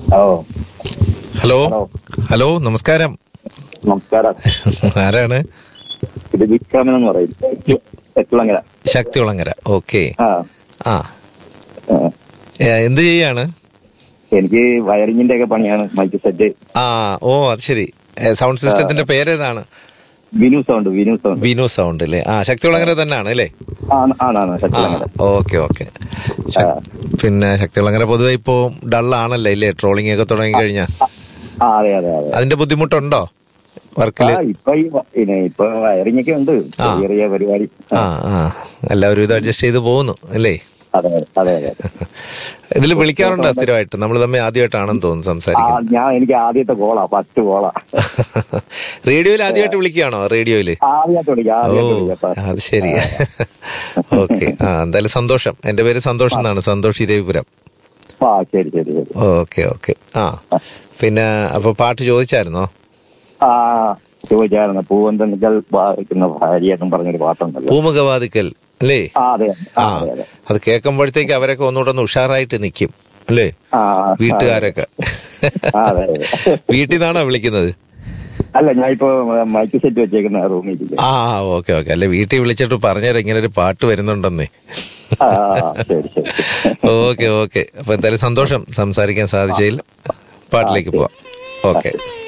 Hello hello hello. Hello നമസ്കാരം നമസ്കാരം ആരാണ് ഇത് വിക്രമൻ എന്ന് പറയും എട്ടുളങ്ങര ശക്തികുളങ്ങര ഓക്കെ ആ ആ ആ. ഏ, എന്ത് ചെയ്യാണ് എനിക്ക് വയറിങ്ങിന്റെ ഒക്കെ പണിയാണ് മൈക്ക് സെറ്റ് ആ ഓ അത് ശരി ഏ, സൗണ്ട് സിസ്റ്റത്തിന്റെ പേരേതാണ് Vinu sound Vinu sound Vinu sound അല്ലേ ആ ശക്തികുളങ്ങര തന്നെയാണ് അല്ലേ ആണ് ആണാണ് ആ എട്ടുളങ്ങര ഓക്കെ ഓക്കെ പിന്നെ ശക്തികുളങ്ങര പൊതുവെ ഇപ്പോ ഡള്ളാണല്ലേ ഇല്ലേ ട്രോളിംഗ് ഒക്കെ തുടങ്ങി കഴിഞ്ഞാൽ ആ അതെ അതെ അതെ അതിന്റെ ബുദ്ധിമുട്ടുണ്ടോ ആ വർക്കില് ഇപ്പൊ ഈ വ- പിന്നെ ഇപ്പൊ വയറിംഗ് ഒക്കെ ഉണ്ട് ആ. ചെറിയ ചെറിയ പരിപാടി ആ ആ എല്ലാവരും ഇത് അഡ്ജസ്റ്റ് ചെയ്ത് പോകുന്നു അല്ലേ അതെ അതെ അതെ അതെ ഇതിൽ വിളിക്കാറുണ്ടോ സ്ഥിരമായിട്ട് നമ്മൾ തമ്മിൽ ആദ്യമായിട്ടാണെന്ന് തോന്നുന്നു ആ സംസാരിക്കുന്നത് ഞാൻ എനിക്ക് ആദ്യത്തെ കോളാ ഫസ്റ്റ് കോളാ റേഡിയോയിൽ ആദ്യമായിട്ട് വിളിക്കുകയാണോ റേഡിയോയില് ആദ്യമായിട്ട് വിളിക്കാം ഓ ആദ്യമായിട്ട് വിളിക്കാം അത് ശരി ഓക്കെ ആ എന്തായാലും സന്തോഷം എന്റെ പേര് സന്തോഷം എന്നാണ് സന്തോഷ് ഇരവിപുരം ആ ശരി ശരി ശരി ഓക്കെ ഓക്കെ ആ പിന്നെ അപ്പൊ പാട്ട് ചോദിച്ചായിരുന്നോ ആ ചോദിച്ചായിരുന്നു പൂവന്തങ്ങൾ വായിക്കുന്ന ഭാര്യ എന്നും പറഞ്ഞൊരു പാട്ടുണ്ടല്ലോ പൂമുഖവാതിക്കൽ അല്ലേ ആ അതെ ആ ആ അതെ അതെ അത് കേൾക്കുമ്പോഴത്തേക്ക് അവരൊക്കെ ഒന്നുകൂടെ ഒന്ന് ഉഷാറായിട്ട് നിൽക്കും അല്ലേ ആ വീട്ടുകാരൊക്കെ ആ, അതെ അതെ വീട്ടിൽ നിന്നാണോ വിളിക്കുന്നത് അല്ല ഞാൻ ഇപ്പൊ മൈക്ക് സെറ്റ് വെച്ചേക്കുന്ന റൂമിൽ ആ ഓക്കെ ഓക്കെ അല്ലെ വീട്ടിൽ വിളിച്ചിട്ട് പറഞ്ഞുതരാം ഇങ്ങനെ ഒരു പാട്ട് വരുന്നുണ്ടെന്നേ ആ ശരി ശരി ഓക്കെ ഓക്കെ അപ്പൊ എന്തായാലും സന്തോഷം സംസാരിക്കാൻ സാധിച്ചതിൽ പാട്ടിലേക്ക് പോവാം ഓക്കെ